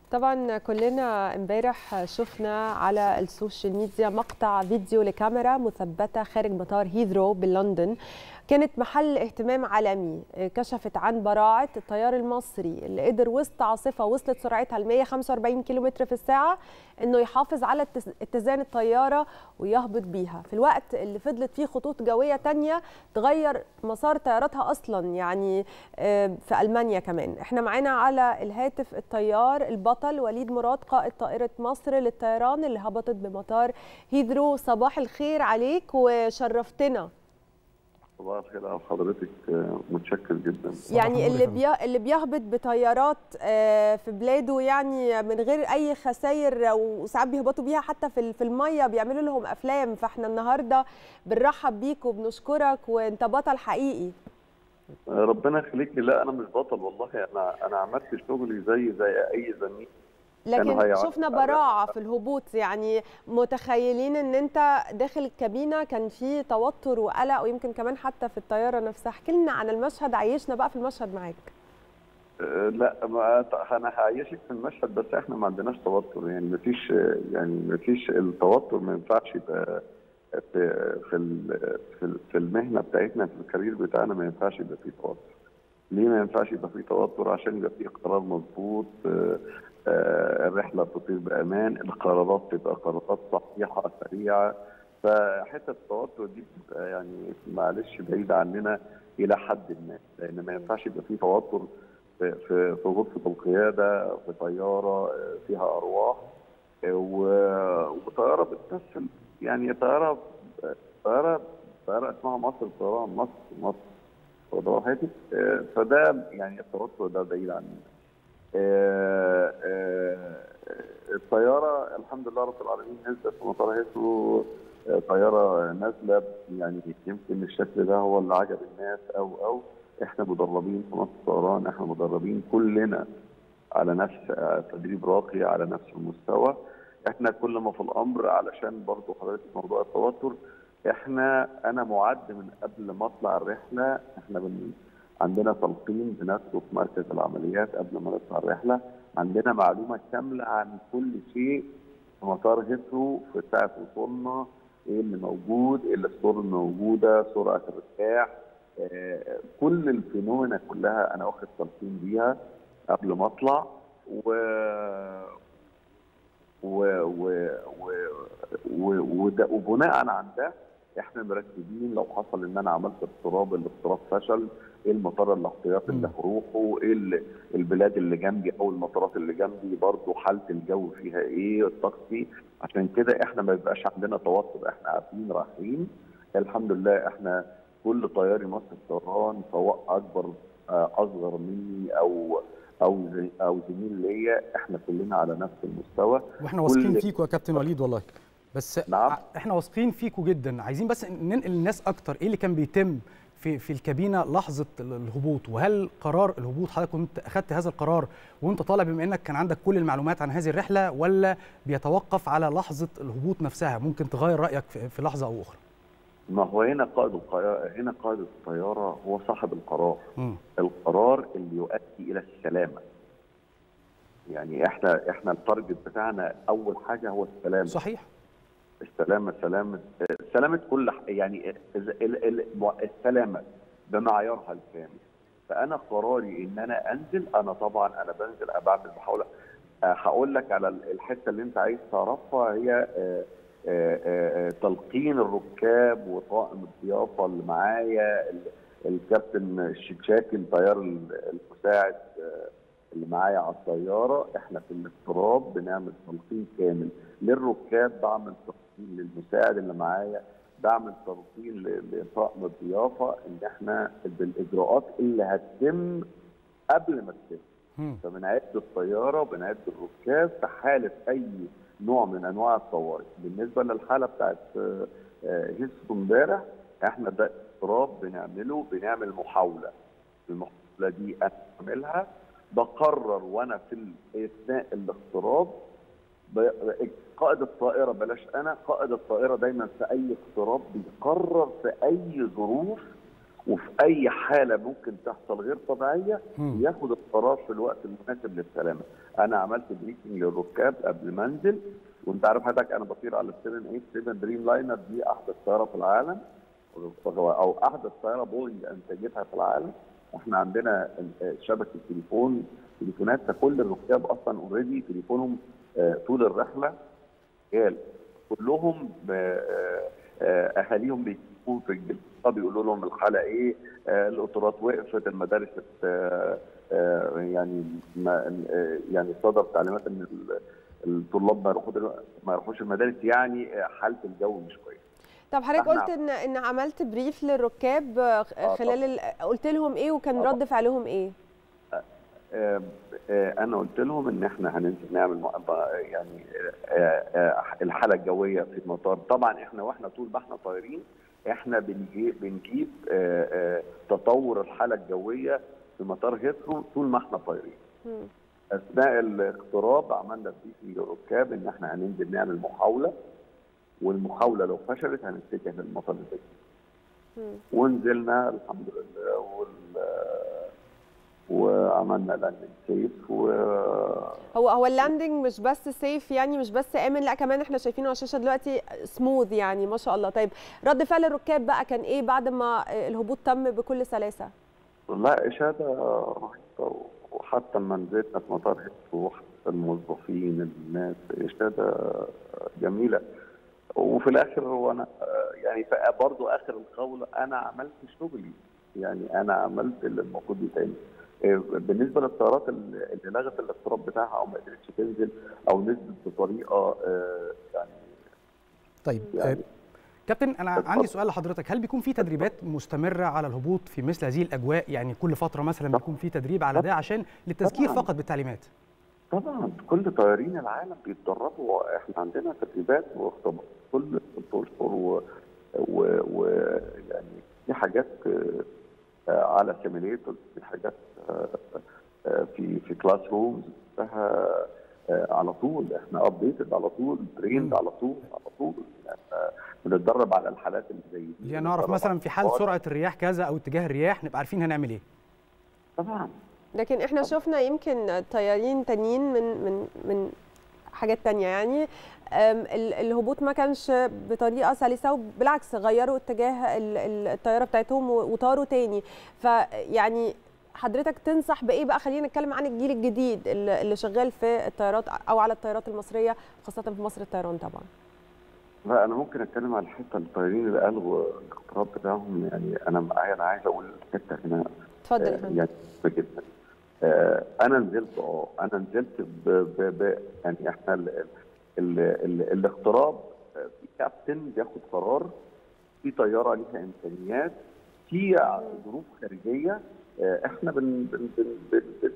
طبعا كلنا امبارح شفنا على السوشيال ميديا مقطع فيديو لكاميرا مثبته خارج مطار هيثرو بلندن كانت محل اهتمام عالمي كشفت عن براعه الطيار المصري اللي قدر وسط عاصفه وصلت سرعتها ل 145 كيلومتر في الساعه انه يحافظ على اتزان الطياره ويهبط بيها في الوقت اللي فضلت فيه خطوط جويه تانية تغير مسار طياراتها اصلا يعني في المانيا كمان احنا معانا على الهاتف الطيار البطل وليد مراد قائد طائره مصر للطيران اللي هبطت بمطار هيدرو صباح الخير عليك وشرفتنا صباح الخير على حضرتك متشكر جدا يعني اللي بي... اللي بيهبط بطيارات في بلاده يعني من غير اي خسائر وساعات بيهبطوا بيها حتى في في الميه بيعملوا لهم افلام فاحنا النهارده بنرحب بيك وبنشكرك وانت بطل حقيقي ربنا يخليك لا انا مش بطل والله انا انا عملت شغلي زي زي اي زميل لكن شفنا براعه في الهبوط يعني متخيلين ان انت داخل الكابينه كان في توتر وقلق ويمكن كمان حتى في الطياره نفسها احكي لنا عن المشهد عيشنا بقى في المشهد معاك أه لا ما انا هعيشك في المشهد بس احنا ما عندناش توتر يعني ما فيش يعني ما فيش التوتر ما ينفعش يبقى في في في المهنه بتاعتنا في الكارير بتاعنا ما ينفعش يبقى فيه توتر ليه ما ينفعش يبقى فيه توتر عشان يبقى فيه قرار مظبوط الرحله تطير بامان القرارات تبقى قرارات صحيحه سريعه فحته التوتر دي بتبقى يعني معلش بعيده عننا الى حد ما لان ما ينفعش يبقى في توتر في في, في غرفه القياده في طياره فيها ارواح وطياره بتمثل يعني طياره طياره طياره اسمها مصر طيران مصر مصر حياتي فده يعني التوتر ده بعيد عننا آه آه الطياره الحمد لله رب العالمين نزلت في مطار هيثرو آه طياره نازله يعني يمكن الشكل ده هو اللي عجب الناس او او احنا مدربين في مصر طيران احنا مدربين كلنا على نفس تدريب راقي على نفس المستوى احنا كل ما في الامر علشان برضه حضرتك موضوع التوتر احنا انا معد من قبل ما اطلع الرحله احنا بن عندنا تلقين بنفسه في مركز العمليات قبل ما نطلع الرحله عندنا معلومه كامله عن كل شيء في مطار هيثرو في ساعه وصولنا ايه اللي موجود ايه الصور الموجوده سرعه الارتفاع آه كل الفينومينا كلها انا واخد تلقين بيها قبل ما اطلع و و و و و وبناء عن ده احنا مركزين لو حصل ان انا عملت اضطراب الاضطراب فشل ايه المطار الاحتياطي اللي هروحه ايه البلاد اللي جنبي او المطارات اللي جنبي برضه حاله الجو فيها ايه الطقس ايه عشان كده احنا ما بيبقاش عندنا توتر احنا عارفين رايحين الحمد لله احنا كل طياري مصر الطيران سواء اكبر اصغر مني او او زي او زميل ليا احنا كلنا على نفس المستوى واحنا واثقين فيكم يا كابتن وليد والله بس نعم. احنا واثقين فيكم جدا عايزين بس ننقل للناس اكتر ايه اللي كان بيتم في في الكابينه لحظه الهبوط وهل قرار الهبوط حضرتك كنت اخذت هذا القرار وانت طالع بما انك كان عندك كل المعلومات عن هذه الرحله ولا بيتوقف على لحظه الهبوط نفسها ممكن تغير رايك في لحظه او اخرى ما هو هنا قائد الطياره هنا قائد الطياره هو صاحب القرار م. القرار اللي يؤدي الى السلامه يعني احنا احنا التارجت بتاعنا اول حاجه هو السلامه صحيح السلامه سلامه سلامه كل يعني السلامه بمعيارها الكامل فانا قراري ان انا انزل انا طبعا انا بنزل بعمل بحاول هقول لك على الحته اللي انت عايز تعرفها هي تلقين الركاب وطاقم الضيافه اللي معايا الكابتن الشكشاكي الطيار المساعد اللي معايا على الطياره احنا في الاضطراب بنعمل تلقين كامل للركاب بعمل تلقين للمساعد اللي معايا بعمل تلقين لطاقم الضيافه ان احنا بالاجراءات اللي هتتم قبل ما تتم فبنعد الطياره وبنعد الركاب في حاله اي نوع من انواع الطوارئ بالنسبه للحاله بتاعت هيسو امبارح احنا ده اضطراب بنعمله بنعمل محاوله المحاوله دي انا بعملها بقرر وانا في اثناء الاضطراب قائد الطائره بلاش انا قائد الطائره دايما في اي اضطراب بيقرر في اي ظروف وفي اي حاله ممكن تحصل غير طبيعيه مم. ياخد القرار في الوقت المناسب للسلامه. انا عملت بريفنج للركاب قبل ما انزل وانت عارف حضرتك انا بطير على 787 دريم لاينر دي احدث طياره في العالم او احدث طياره بوينج انتجتها في العالم احنا عندنا ال- شبكه تليفون تليفونات فكل الركاب اصلا اوريدي تليفونهم آه، طول الرحله رجال كلهم آه، آه، اهاليهم بيجيبوا في الجلسه بيقولوا لهم الحاله ايه آه، القطارات وقفت المدارس آه، آه، يعني ما آه، يعني صدر تعليمات ان ال- الطلاب ما يروحوا دلوقتي- ما يروحوش المدارس يعني آه، حاله الجو مش كويسه طب حضرتك إحنا- قلت ان ان عملت بريف للركاب آه، آه، خلال ال... قلت لهم ايه وكان آه، رد فعلهم ايه آه، آه، انا قلت لهم ان احنا هننزل نعمل مقابله يعني آه، آه، الحاله الجويه في المطار طبعا احنا واحنا طول ما احنا طايرين احنا بنجيب بنجيب آه، آه، تطور الحاله الجويه في مطار هيثرو طول ما احنا طايرين مم. اثناء الاقتراب عملنا بريفنج للركاب ان احنا هننزل نعمل محاوله والمحاوله لو فشلت هنتجه للمطار الجديد مم. ونزلنا الحمد لله وال وعملنا لاندنج سيف و هو هو اللاندنج مش بس سيف يعني مش بس امن لا كمان احنا شايفينه على الشاشه دلوقتي سموث يعني ما شاء الله طيب رد فعل الركاب بقى كان ايه بعد ما الهبوط تم بكل سلاسه لا اشاده رهيبه وحتى لما نزلنا في مطار هيثرو حتى الموظفين الناس اشاده جميله وفي الاخر هو انا يعني برضه اخر القول انا عملت شغلي يعني انا عملت اللي المفروض يتعمل بالنسبه للطيارات اللي لغت الاقتراب بتاعها او ما قدرتش تنزل او نزلت بطريقه آه، يعني طيب يعني آه، كابتن انا اتفضل. عندي سؤال لحضرتك هل بيكون في تدريبات مستمره على الهبوط في مثل هذه الاجواء يعني كل فتره مثلا بيكون في تدريب على ده عشان للتذكير طبعاً. فقط بالتعليمات طبعا كل طيارين العالم بيتدربوا احنا عندنا تدريبات واختبارات كل ست اشهر و, و, و يعني في حاجات آه، آه، على سيميليتور في حاجات آه، آه، في في كلاس رومز على طول احنا ابديتد على طول تريند مم. على طول على طول يعني آه، بنتدرب على الحالات اللي زي دي اللي نعرف بنتدرب مثلا على في حال الأخبار. سرعه الرياح كذا او اتجاه الرياح نبقى عارفين هنعمل ايه طبعا لكن احنا شفنا يمكن طيارين تانيين من من من حاجات تانية يعني أم، ال- الهبوط ما كانش بطريقة سلسة وبالعكس غيروا اتجاه ال- ال- الطيارة بتاعتهم و- وطاروا تاني فيعني حضرتك تنصح بإيه بقى خلينا نتكلم عن الجيل الجديد اللي اللي شغال في الطيارات أو على الطيارات المصرية خاصة في مصر الطيران طبعا لا انا ممكن اتكلم على الحته الطيارين اللي الغوا الاقتراب بتاعهم يعني انا معايا انا عايز اقول حته هنا اتفضل يا آه، فندم يعني مهمة جدا آه، انا نزلت اه انا نزلت ب ب ب يعني احنا ال ال ال الاقتراب آه، في كابتن بياخد قرار في طياره ليها امكانيات في ظروف خارجيه آه، احنا بن بن بن بن بن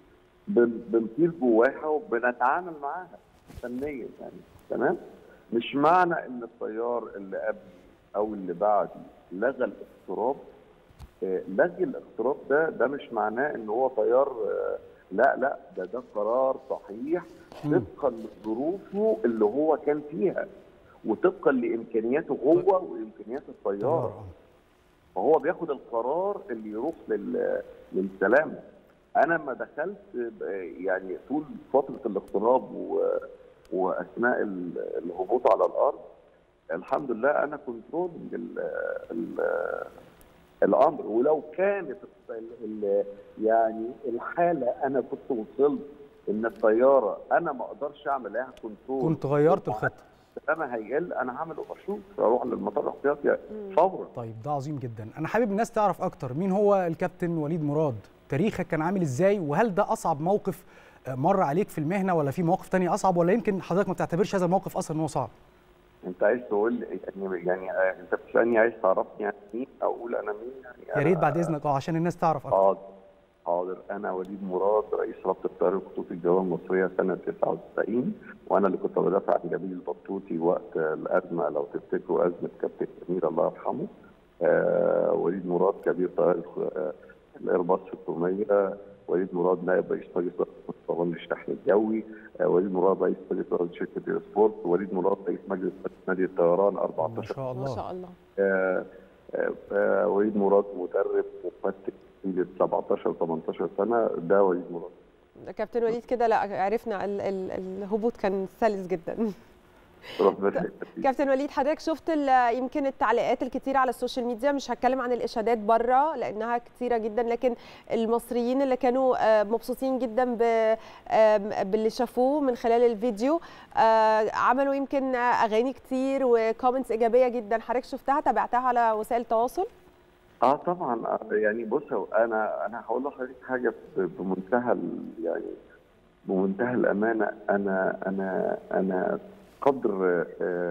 بن بنطير جواها وبنتعامل معاها فنيا يعني تمام مش معنى ان الطيار اللي قبلي او اللي بعدي لغى الاقتراب آه، لغي الاقتراب ده ده مش معناه ان هو طيار آه، لا لا ده ده قرار صحيح مم. طبقا لظروفه اللي هو كان فيها وطبقا لامكانياته هو وامكانيات الطيار آه. فهو بياخد القرار اللي يروح لل... للسلامه انا لما دخلت ب- يعني طول فتره الاقتراب و... واثناء ال- الهبوط على الارض الحمد لله انا كنترول ال... ال... الامر ولو كانت ال... ال... يعني الحاله انا كنت وصلت ان الطياره انا ما اقدرش اعمل لها كنترول كنت غيرت الخطه انا هيقل انا هعمل اوفر شوت اروح للمطار الاحتياطي مم. فورا طيب ده عظيم جدا انا حابب الناس تعرف اكتر مين هو الكابتن وليد مراد تاريخك كان عامل ازاي وهل ده اصعب موقف آه، مر عليك في المهنه ولا في مواقف تانية اصعب ولا يمكن حضرتك ما بتعتبرش هذا الموقف اصلا ان هو صعب انت عايز تقول لي- يعني يعني آه، انت بتسالني عايز تعرفني يعني مين اقول انا مين يعني يا ريت أنا- بعد اذنك اه عشان الناس تعرف اكتر حاضر حاضر انا وليد مراد رئيس رابطه طيار الخطوط الجويه المصريه سنه 99 وانا اللي كنت بدافع عن جميل البطوطي وقت الازمه لو تفتكروا ازمه كابتن سمير الله يرحمه آه وليد مراد كبير طيار الخ- آه، الايرباص 600 وليد مراد نائب رئيس مجلس إدارة طيران الشحن الجوي آه، وليد مراد رئيس مجلس إدارة شركه ايرسبورت وليد مراد رئيس مجلس نادي الطيران ما 14 شاء ما الله شاء الله آه، وليد مراد مدرب مفتك في 17 18 سنه ده وليد مراد كابتن وليد كده لا عرفنا ال ال الهبوط كان سلس جدا كابتن وليد حضرتك شفت يمكن التعليقات الكتيره على السوشيال ميديا مش هتكلم عن الاشادات بره لانها كتيره جدا لكن المصريين اللي كانوا مبسوطين جدا باللي شافوه من خلال الفيديو عملوا يمكن اغاني كتير وكومنتس ايجابيه جدا حضرتك شفتها تابعتها على وسائل التواصل اه طبعا يعني بص انا انا هقول لحضرتك حاجه بمنتهى يعني بمنتهى الامانه انا انا انا قدر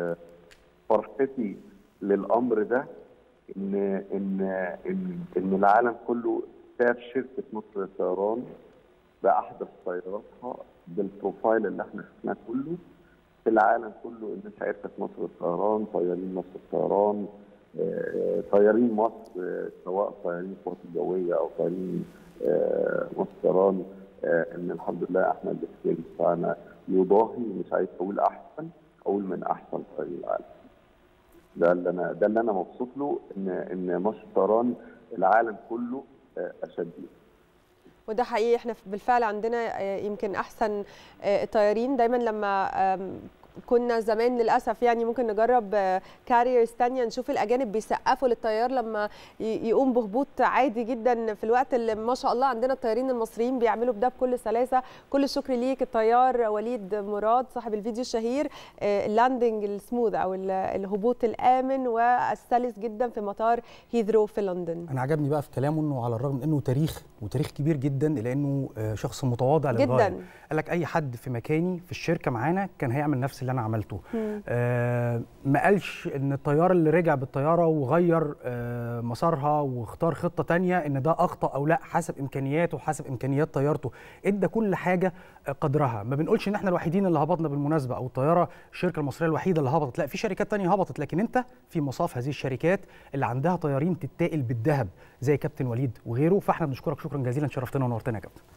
فرحتي للامر ده ان ان ان ان العالم كله شاف شركه مصر للطيران باحدث طياراتها بالبروفايل اللي احنا شفناه كله في العالم كله الناس عرفت مصر للطيران طيارين مصر للطيران طيارين مصر سواء طيارين القوات الجويه او طيارين مصر للطيران ان الحمد لله احنا الاكسبيرينس بتاعنا يضاهي مش عايز اقول احسن اقول من احسن طريق العالم ده اللي انا ده اللي انا مبسوط له ان ان مصر طيران العالم كله اشد وده حقيقي احنا بالفعل عندنا يمكن احسن طيارين دايما لما كنا زمان للاسف يعني ممكن نجرب كاريرز ثانيه نشوف الاجانب بيسقفوا للطيار لما يقوم بهبوط عادي جدا في الوقت اللي ما شاء الله عندنا الطيارين المصريين بيعملوا بده بكل سلاسه كل الشكر ليك الطيار وليد مراد صاحب الفيديو الشهير اللاندنج السموث او الهبوط الامن والسلس جدا في مطار هيثرو في لندن انا عجبني بقى في كلامه انه على الرغم من انه تاريخ وتاريخ كبير جدا لانه شخص متواضع للغايه جدا قال لك اي حد في مكاني في الشركه معانا كان هيعمل نفس اللي انا عملته آه ما قالش ان الطيار اللي رجع بالطياره وغير آه مسارها واختار خطه تانية ان ده اخطا او لا حسب امكانياته وحسب امكانيات طيارته ادى كل حاجه قدرها ما بنقولش ان احنا الوحيدين اللي هبطنا بالمناسبه او الطياره الشركه المصريه الوحيده اللي هبطت لا في شركات تانية هبطت لكن انت في مصاف هذه الشركات اللي عندها طيارين تتاقل بالذهب زي كابتن وليد وغيره فاحنا بنشكرك شكرا جزيلا شرفتنا ونورتنا يا كابتن